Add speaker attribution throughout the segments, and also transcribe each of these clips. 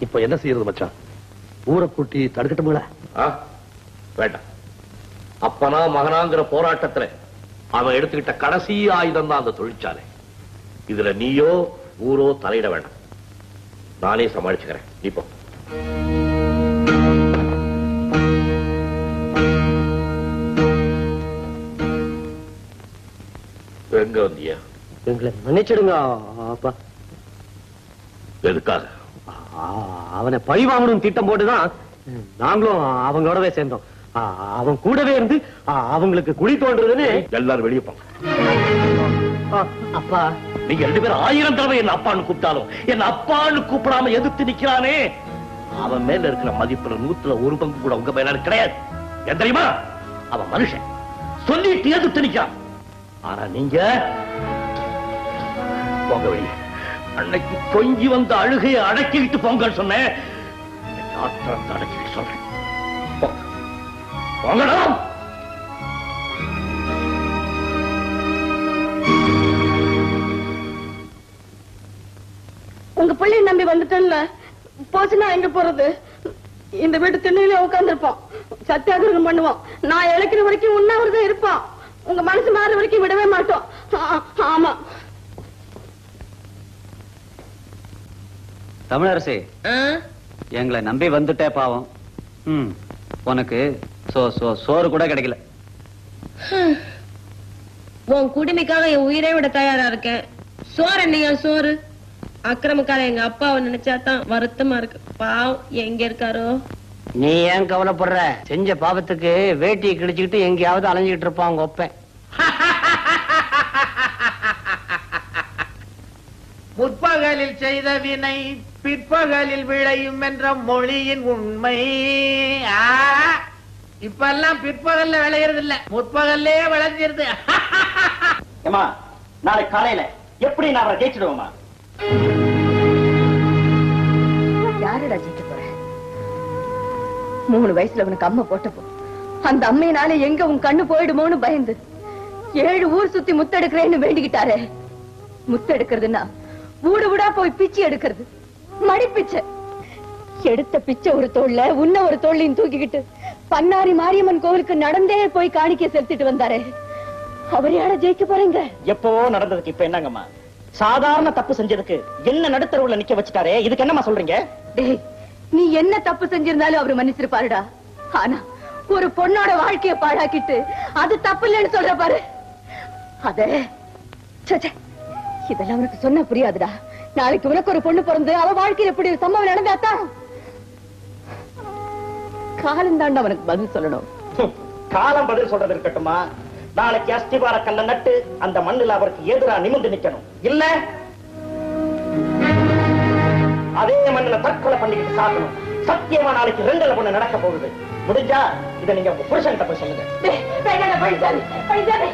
Speaker 1: இப்ப என்ன செய்யறது மச்சான் ஊரை கூட்டி தடுக்கட்டுங்களா
Speaker 2: ஆ? வேண்டாம் அப்பனா மகனாங்கிற போராட்டத்துல அவன் எடுத்துக்கிட்ட கடைசி ஆயுதம் தான் அந்த தொழிற்சாலை இதுல நீயோ ஊரோ தலையிட வேண்டாம் நானே சமாளிச்சுக்கிறேன் நீ போ எங்க வந்தியா
Speaker 3: எங்களை மன்னிச்சிடுங்க அப்பா
Speaker 2: எதுக்காக
Speaker 3: ஆ, அவனை பழி வாங்கணும் திட்டம் போட்டுதான் நாங்களும் அவங்களோடவே சேர்ந்தோம் ஆ, அவன் கூடவே இருந்து ஆ, அவங்களுக்கு குழி தோன்றதுன்னு
Speaker 2: எல்லாரும் வெளியே போங்க
Speaker 3: ஆ, அப்பா
Speaker 2: நீங்க ரெண்டு பேரும் ஆயிரம் தடவை என்ன அப்பான்னு கூப்பிட்டாலும் என்ன அப்பான்னு கூப்பிடாம எதிர்த்து நிக்கிறானே அவன் மேல இருக்கிற மதிப்புல நூத்துல ஒரு பங்கு கூட உங்க மேல கிடையாது ஏன் தெரியுமா அவன் மனுஷன் சொல்லிட்டு எதிர்த்து நிக்கிறான் ஆனா நீங்க போங்க வெளியே அன்னைக்கு கொஞ்சி வந்த அழுகையை அடக்கிக்கிட்டு போங்கன்னு சொன்னேன் இன்னைக்கு ஆத்திரத்தை அடக்கிட்டு சொல்றேன் போங்க. போங்கடா
Speaker 4: உங்க பிள்ளைய நம்பி வந்துட்டேன்ல போச்சுன்னா எங்க போறது இந்த வீட்டு திண்ணையில உட்காந்துருப்போம் சத்தியாகிரகம் பண்ணுவோம் நான் இழைக்கிற வரைக்கும் உண்ணாவிரதம் இருப்போம் உங்க மனசு மாற வரைக்கும் விடவே மாட்டோம் ஆ, ஆமா
Speaker 5: தமிழரசி எங்களை நம்பி வந்துட்டே பாவம் ம் உனக்கு சோ சோ சோறு கூட கிடைக்கல
Speaker 6: உன் குடுமைக்காக என் உயிரை விட தயாரா இருக்கேன் சோறு என்னையா சோறு அக்கிரமக்கார எங்க அப்பாவை நினைச்சா தான் வருத்தமா இருக்கு பாவம் எங்க இருக்காரோ
Speaker 3: நீ ஏன் கவலைப்படுற செஞ்ச பாவத்துக்கு வேட்டியை கிழிச்சுக்கிட்டு எங்கேயாவது அலைஞ்சுக்கிட்டு இருப்பான் உங்க ஒப்பன்
Speaker 7: முற்பகலில் செய்த வினை பிற்பகலில் விளையும் என்ற மொழியின் உண்மை ஆ, இப்பெல்லாம் பிற்பகல்ல விளையறது இல்ல முற்பகல்லே விளைஞ்சிருது
Speaker 8: ஏமா நாளை காலையில எப்படி நான் அவரை ஜெயிச்சிடுவோமா
Speaker 4: யாருடா ஜெயிக்க போற மூணு வயசுல உனக்கு அம்மா போட்டப்போ அந்த அம்மையினால எங்க உன் கண்ணு போயிடுமோன்னு பயந்து ஏழு ஊர் சுத்தி முத்தெடுக்கிறேன்னு வேண்டிக்கிட்டாரே முத்தெடுக்கிறதுன்னா ஊடு ஊடா போய் பிச்சை எடுக்கிறது மடி பிச்சை எடுத்த பிச்சை ஒரு தோல்ல உன்ன ஒரு தோல்லையும் தூக்கிக்கிட்டு பன்னாரி மாரியம்மன் கோவிலுக்கு நடந்தே போய் காணிக்கை செலுத்திட்டு வந்தாரே அவர் யார ஜெயிக்க போறீங்க
Speaker 8: எப்பவோ நடந்ததுக்கு இப்ப என்னங்கம்மா சாதாரண தப்பு செஞ்சதுக்கு என்ன நடுத்தருவுல நிக்க வச்சுட்டாரே இதுக்கு என்னம்மா சொல்றீங்க
Speaker 4: டேய் நீ என்ன தப்பு செஞ்சிருந்தாலும் அவர் மன்னிச்சிருப்பாருடா ஆனா ஒரு பொண்ணோட வாழ்க்கைய பாழாக்கிட்டு அது தப்பு இல்லைன்னு சொல்ற பாரு அதே ச்சே, ச்சே. இதெல்லாம் உனக்கு சொன்ன புரியாதுடா நாளைக்கு உனக்கு ஒரு பொண்ணு பிறந்து அவ வாழ்க்கையில இப்படி ஒரு சம்பவம் நடந்தாத்தான் காலம் தாண்டா அவனுக்கு பதில் சொல்லணும்
Speaker 8: ஹம், காலம் பதில் சொல்றது இருக்கட்டுமா நாளைக்கு அஸ்திவார கல்ல நட்டு அந்த மண்ணுல அவருக்கு எதிரா நிமிர்ந்து நிக்கணும் இல்ல அதே மண்ணுல தற்கொலை பண்ணிக்கிட்டு சாகணும் சத்தியமா நாளைக்கு ரெண்டுல பொண்ணு நடக்க போகுது முடிஞ்சா இதை நீங்க உங்க புருஷன்கிட்ட போய் சொல்லுங்க
Speaker 4: டேய், வேண்டாம்டா, பழிச்சாமி, பழிச்சாமி.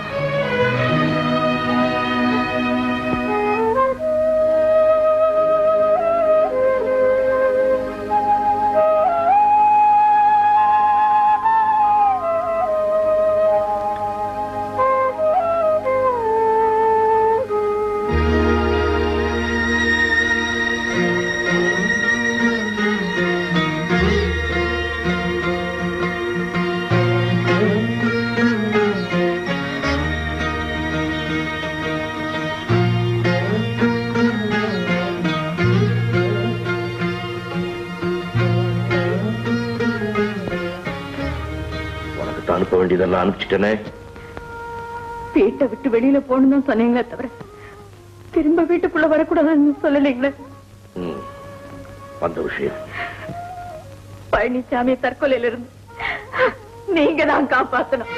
Speaker 2: உனக்கு அனுப்ப வேண்டியதெல்லாம் அனுப்பிச்சிட்டேனே
Speaker 4: வீட்டை விட்டு வெளியில போகணும் தான் சொன்னீங்களே தவிர திரும்ப வீட்டுக்குள்ள வரக்கூடாதுன்னு சொல்லலீங்களே
Speaker 2: ம். அந்த விஷயம்
Speaker 4: பழனிசாமி தற்கொலையில இருந்து நீங்க தான் காப்பாத்தணும்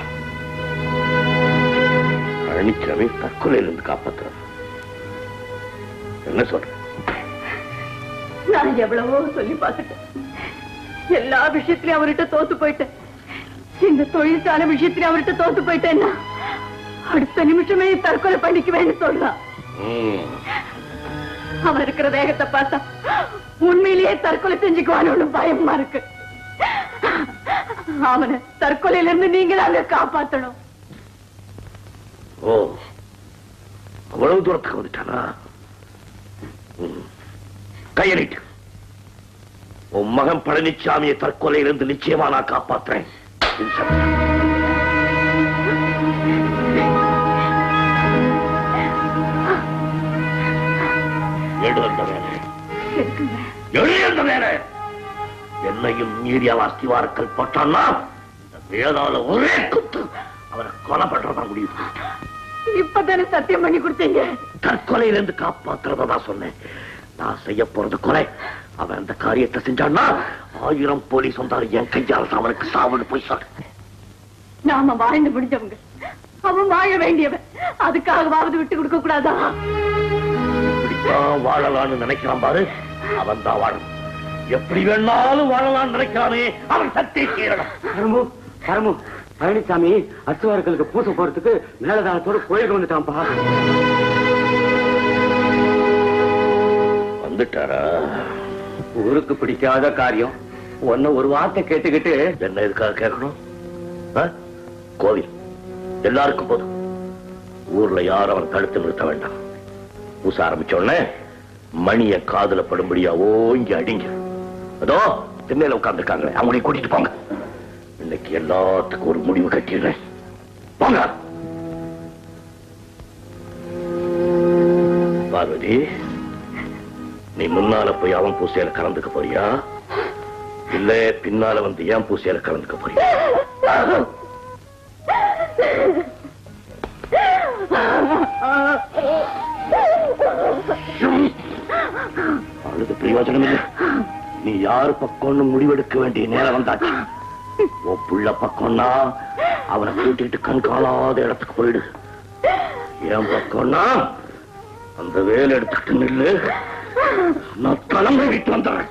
Speaker 2: பழனிசாமி தற்கொலையிலிருந்து காப்பாத்துறது என்ன சொல்ற
Speaker 4: நான் எவ்வளவோ சொல்லி பார்த்துட்டேன் எல்லா விஷயத்திலயும் அவர்கிட்ட தோத்து போயிட்டேன் இந்த தொழிற்சாலை விஷயத்திலயும் அவர்கிட்ட தோத்து போயிட்டேன்னா அடுத்த நிமிஷமே தற்கொலை பண்ணிக்குவேன்னு சொல்றான்
Speaker 2: ம்.
Speaker 4: அவன் இருக்கிற வேகத்தை பார்த்தா உண்மையிலேயே தற்கொலை செஞ்சுக்குவான்னு பயமா இருக்கு அவனை தற்கொலையில இருந்து நீங்க தாங்க காப்பாத்தணும்
Speaker 2: ஓ அவ்வளவு தூரத்துக்கு வந்துட்டானா ம். கையை நீட்டு உன் மகன் பழனிசாமியை தற்கொலையிலிருந்து நிச்சயமா நான் காப்பாத்துறேன் இன்ஸ்பெக்டர். எடு அந்த வேலை எடு அந்த வேலை என்னையும் மீறிய அஸ்திவாரக்கல் போட்டான்னா இந்த வேதால ஒரே குத்து அவனை கொலை பண்றதா முடிவு பண்ணிட்டேன்.
Speaker 4: இப்பதானே சத்தியம் பண்ணி கொடுத்தீங்க
Speaker 2: தற்கொலையிலிருந்து காப்பாத்துறதா தான் சொன்னேன் நான் செய்ய போறது கொலை அவன் அந்த காரியத்தை செஞ்சான்னா ஆயிரம் போலீஸ் வந்தாலும் என் கையால் அவனுக்கு சாவுன்னு போய் சொல்ல
Speaker 4: நாம வாழ்ந்து முடிஞ்சவங்க அவன் வாழ வேண்டியவன் அதுக்காகவாவது விட்டு கொடுக்க கூடாதா
Speaker 2: இப்படித்தான் வாழலாம்னு நினைக்கிறான் பாரு அவன் தான் வாழணும் எப்படி வேணாலும் வாழலாம்னு நினைக்கிறானே அவன் சக்தி கீழணும்
Speaker 3: பரமு பரமு பழனிசாமி அசுவார்களுக்கு பூசை போறதுக்கு மேலதாளத்தோட கோயிலுக்கு வந்துட்டான்ப்பா
Speaker 2: வந்துட்டாரா
Speaker 3: ஊருக்கு பிடிக்காத காரியம் ஒன்ன ஒரு வார்த்தை கேட்டுக்கிட்டு
Speaker 2: என்ன எதுக்காக கேட்கணும் ஆ? கோவில் எல்லாருக்கும் போதும் ஊர்ல யாரும் அவன் தடுத்து நிறுத்த வேண்டாம் பூச ஆரம்பிச்ச உடனே மணிய காதுல படும்படியா ஓங்கி அடிங்க அதோ திண்ணையில உட்கார்ந்துருக்காங்களே அவங்களையும் கூட்டிட்டு போங்க இன்னைக்கு எல்லாத்துக்கும் ஒரு முடிவு கட்டிடுறேன் போங்க பார்வதி நீ முன்னால போய் அவன் பூசையில கலந்துக்க போறியா இல்ல பின்னால வந்து ஏன் பூசையில கலந்துக்க போறியா அழுது பிரயோஜனம் இல்லை நீ யாரு பக்கம்னு முடிவெடுக்க வேண்டிய நேரம் வந்தாச்சு உன் புள்ள பக்கம்னா அவனை கூட்டிட்டு கண் காணாத இடத்துக்கு போயிடு என் பக்கம்னா அந்த வேலை எடுத்துக்கிட்டு நில்லு நான் தலைமை வீட்டு வந்துடுறேன்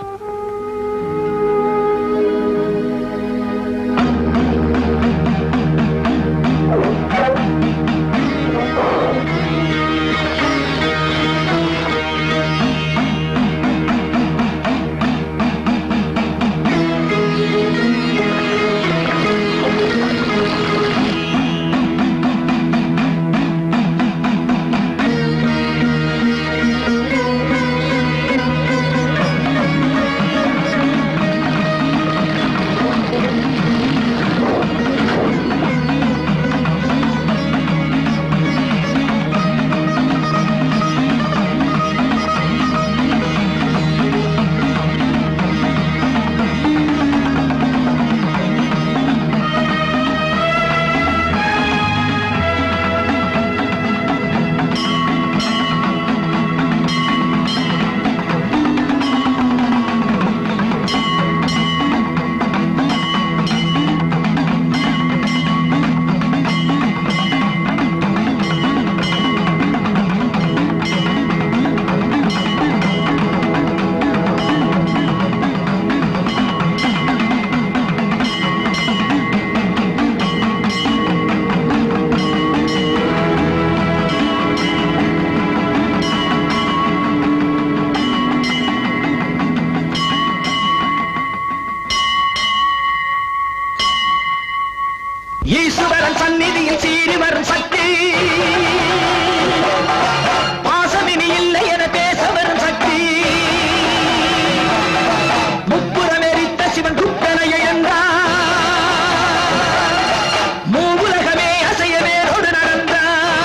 Speaker 9: ஈஸ்வரன் சந்நிதியில் சீறி வரும் சக்தி பாசமினி இல்லை என பேச வரும் சக்தி முப்புறம் எரித்த சிவன் குப்பனையை என்றார் மூவுலகமே அசைய வேரோடு நடந்தார்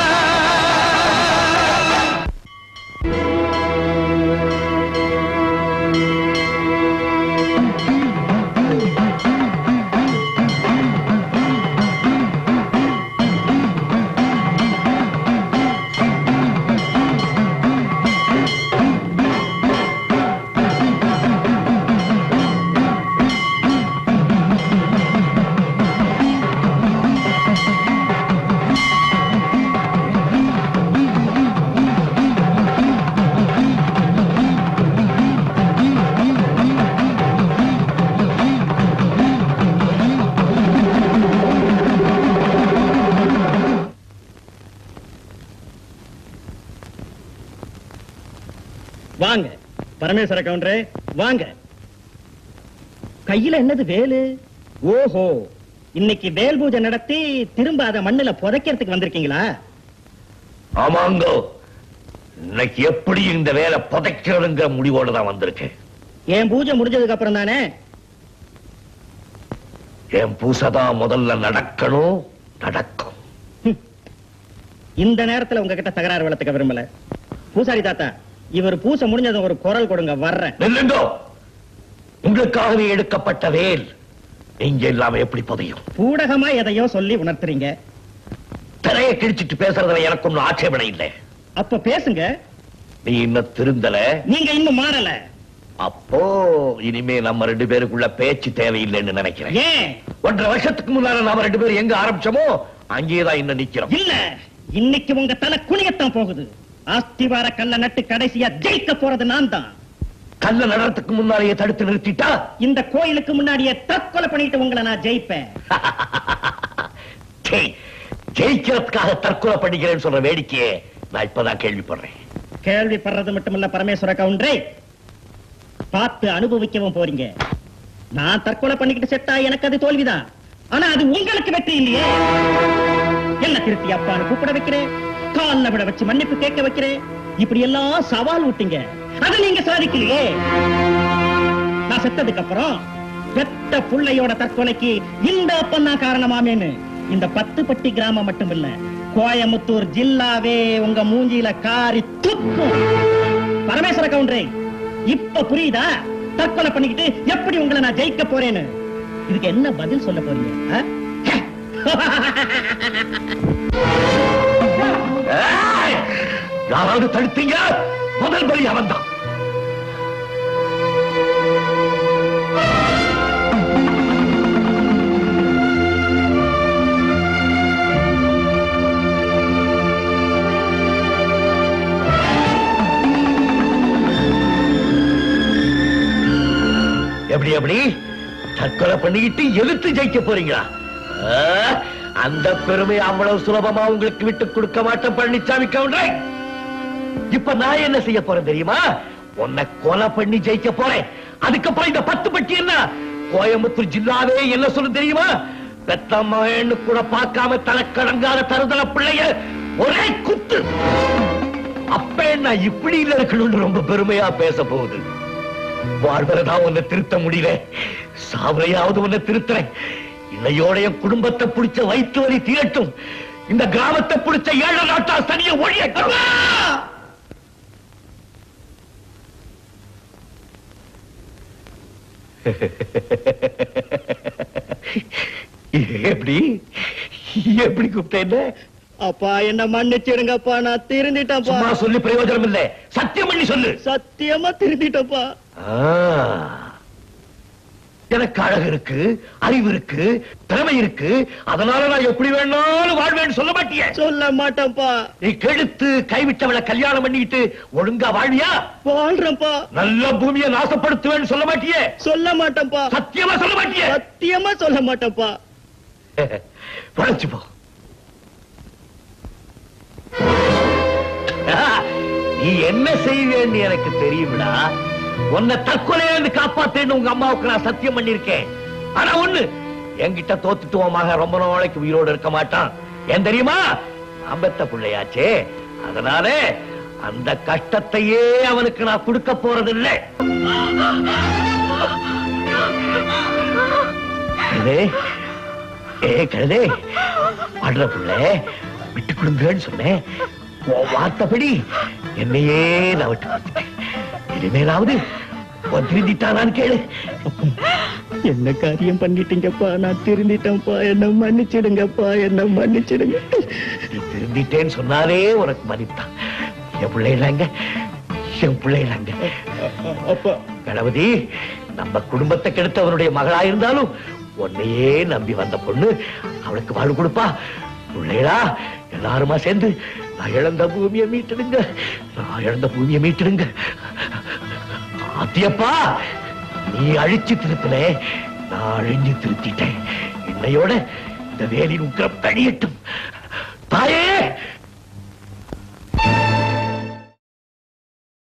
Speaker 8: வாங்க பரமேஸ்வர கவுண்டரே வாங்க கையில என்னது வேலு ஓஹோ இன்னைக்கு வேல் பூஜை நடத்தி திரும்ப அத மண்ணுல புதைக்கிறதுக்கு வந்திருக்கீங்களா
Speaker 2: ஆமாங்கோ இன்னைக்கு எப்படி இந்த வேலை புதைக்கிறதுங்கிற முடிவோட தான் வந்திருக்கேன்
Speaker 8: என் பூஜை முடிஞ்சதுக்கு அப்புறம் தானே
Speaker 2: என் பூசைதான் முதல்ல நடக்கணும் நடக்கும்
Speaker 8: இந்த நேரத்துல உங்ககிட்ட தகராறு வளர்த்துக்க விரும்பல பூசாரி தாத்தா இவர் பூசை முடிஞ்சதும் ஒரு குரல் கொடுங்க வர்றேன்
Speaker 2: நில்லுங்கோ உங்களுக்காகவே எடுக்கப்பட்ட வேல் நீங்க இல்லாம எப்படி புதையும்
Speaker 8: பூடகமா எதையோ சொல்லி உணர்த்துறீங்க
Speaker 2: திரையை கிழிச்சிட்டு பேசுறதுல எனக்கு ஒன்னும் ஆட்சேபனை இல்லை
Speaker 8: அப்ப பேசுங்க
Speaker 2: நீ இன்னும் திருந்தல
Speaker 8: நீங்க இன்னும் மாறல
Speaker 2: அப்போ இனிமே நம்ம ரெண்டு பேருக்குள்ள பேச்சு தேவையில்லைன்னு நினைக்கிறேன்
Speaker 8: ஏன்
Speaker 2: ஒன்றரை வருஷத்துக்கு முன்னால நாம ரெண்டு பேரும் எங்க ஆரம்பிச்சோமோ அங்கேயேதான் இன்னும் நிக்கிறோம்
Speaker 8: இல்ல இன்னைக்கு உங்க தலை குனியத்தான் போகுது ஆஸ்திவார கல்ல நட்டு கடைசியா ஜெயிக்க போறது நான் தான்
Speaker 2: கல்ல நடறதுக்கு முன்னாலேயே தடுத்து நிறுத்திட்டா
Speaker 8: இந்த கோயிலுக்கு முன்னாடியே தற்கொலை பண்ணிட்டு உங்களை நான் ஜெயிப்பேன்
Speaker 2: சே, ஜெயிக்கிறதுக்காக தற்கொலை பண்ணிக்கிறேன்னு சொல்ற வேடிக்கையே நான் இப்பதான் கேள்விப்படுறேன்
Speaker 8: கேள்விப்படுறது மட்டுமல்ல பரமேஸ்வர கவுண்டரே பார்த்து அனுபவிக்கவும் போறீங்க நான் தற்கொலை பண்ணிக்கிட்டு செத்தா எனக்கு அது தோல்விதான் ஆனா அது உங்களுக்கு வெற்றி இல்லையே என்ன திருத்தி அப்பான்னு கூப்பிட வைக்கிறேன் கால்ல விட வச்சு மன்னிப்பு கேட்க வைக்கிறேன் இப்படி எல்லாம் சவால் விட்டீங்க அதை நீங்க சாதிக்கலையே நான் செத்ததுக்கு அப்புறம் பெத்த புள்ளையோட தற்கொலைக்கு இந்த அப்பன் தான் காரணமாமேன்னு இந்த பத்து பட்டி கிராமம் மட்டும் இல்ல கோயமுத்தூர் ஜில்லாவே உங்க மூஞ்சியில காரி துப்பும் பரமேஸ்வர கவுண்டரே இப்ப புரியுதா தற்கொலை பண்ணிக்கிட்டு எப்படி உங்களை நான் ஜெயிக்க போறேன்னு இதுக்கு என்ன பதில் சொல்ல போறீங்க ஆ?
Speaker 2: ஏய், யாராவது தடுத்தீங்க முதல் பலி அவன்தான் எப்படி எப்படி தற்கொலை பண்ணிக்கிட்டு எதிர்த்து ஜெயிக்க போறீங்களா ஆ, அந்த பெருமை அவ்வளவு சுலபமா உங்களுக்கு விட்டு கொடுக்க மாட்டேன் பழனிசாமி கவுண்டரை இப்ப நான் என்ன செய்ய போறேன் தெரியுமா உன்னை கொலை பண்ணி ஜெயிக்க போறேன் அதுக்கப்புறம் இந்த பத்து பட்டி என்ன கோயம்புத்தூர் ஜில்லாவே என்ன சொல்லு தெரியுமா பெத்தம்மான்னு கூட பார்க்காம தலைக்கடங்காத தருதல பிள்ளைய ஒரே குத்து அப்ப என்ன இப்படி இல்ல இருக்கணும்னு ரொம்ப பெருமையா பேச போகுது வாழ்வரதான் உன்னை திருத்த முடியல சாவரையாவது உன்னை திருத்துறேன் இன்னையோட என் குடும்பத்தை பிடிச்ச வயிற்று வலி தீரட்டும் இந்த கிராமத்தை பிடிச்ச ஏழை நாட்டா சனிய ஒழியட்டும் எப்படி எப்படி கூப்பிட்டேன்
Speaker 8: அப்பா என்ன மன்னிச்சிடுங்கப்பா நான் திருந்திட்டேன்ப்பா
Speaker 2: சும்மா சொல்லி பிரயோஜனம் இல்லை சத்தியம் பண்ணி சொல்லு
Speaker 8: சத்தியமா திருந்திட்டப்பா
Speaker 2: ஆ. எனக்கு அழகு இருக்கு அறிவு இருக்கு திறமை இருக்கு அதனால நான் எப்படி வேணாலும் வாழ்வேன்னு சொல்ல மாட்டியே
Speaker 8: சொல்ல மாட்டேன்ப்பா
Speaker 2: நீ கெடுத்து கைவிட்டவளை கல்யாணம் பண்ணிக்கிட்டு ஒழுங்கா வாழ்வியா
Speaker 8: வாழ்றேன்ப்பா
Speaker 2: நல்ல பூமியை நாசப்படுத்துவேன்னு சொல்ல மாட்டியே
Speaker 8: சொல்ல மாட்டேன்ப்பா
Speaker 2: சத்தியமா சொல்ல மாட்டியே
Speaker 8: சத்தியமா சொல்ல மாட்டேன்ப்பா
Speaker 2: பழச்சு போ ஆ, நீ என்ன செய்வேன்னு எனக்கு தெரியும்டா உன்னை தற்கொலையிலிருந்து காப்பாத்தேன்னு உங்க அம்மாவுக்கு நான் சத்தியம் பண்ணிருக்கேன் ஆனா ஒண்ணு என்கிட்ட தோத்துட்டு உன் மகன் ரொம்ப நாளைக்கு உயிரோடு இருக்க மாட்டான் ஏன் தெரியுமா அம்பத்த பிள்ளையாச்சே அதனால அந்த கஷ்டத்தையே அவனுக்கு நான் கொடுக்க போறது இல்லை கழுதே, ஏ கழுதே பாடுற புள்ள விட்டு கொடுங்கன்னு சொன்னேன் உன் வார்த்தைப்படி என்னையே நான் விட்டு கொடுத்துட்டேன் இனிமேலாவது உன் திருந்திட்டானான்னு கேளு
Speaker 8: என்ன காரியம் பண்ணிட்டீங்கப்பா நான் திருந்திட்டேன்ப்பா என்ன மன்னிச்சிடுங்கப்பா என்ன மன்னிச்சிடுங்க
Speaker 2: நீ திருந்திட்டேன்னு சொன்னாலே உனக்கு மதித்தான் என் பிள்ளைகளாங்க என் பிள்ளைகளாங்க
Speaker 8: அப்பா
Speaker 2: கணபதி நம்ம குடும்பத்தை கெடுத்தவனுடைய மகளா இருந்தாலும் உன்னையே நம்பி வந்த பொண்ணு அவளுக்கு வாழ் கொடுப்பா பிள்ளைகளா எல்லாருமா சேர்ந்து நான் இழந்த பூமியை மீட்டிடுங்க நான் இழந்த பூமியை மீட்டிடுங்க ஆத்தியப்பா நீ அழிச்சு திருத்தல நான் அழிஞ்சு திருத்திட்டேன் இன்னையோட இந்த வேலின் உக்கிரம் தழியட்டும் தாயே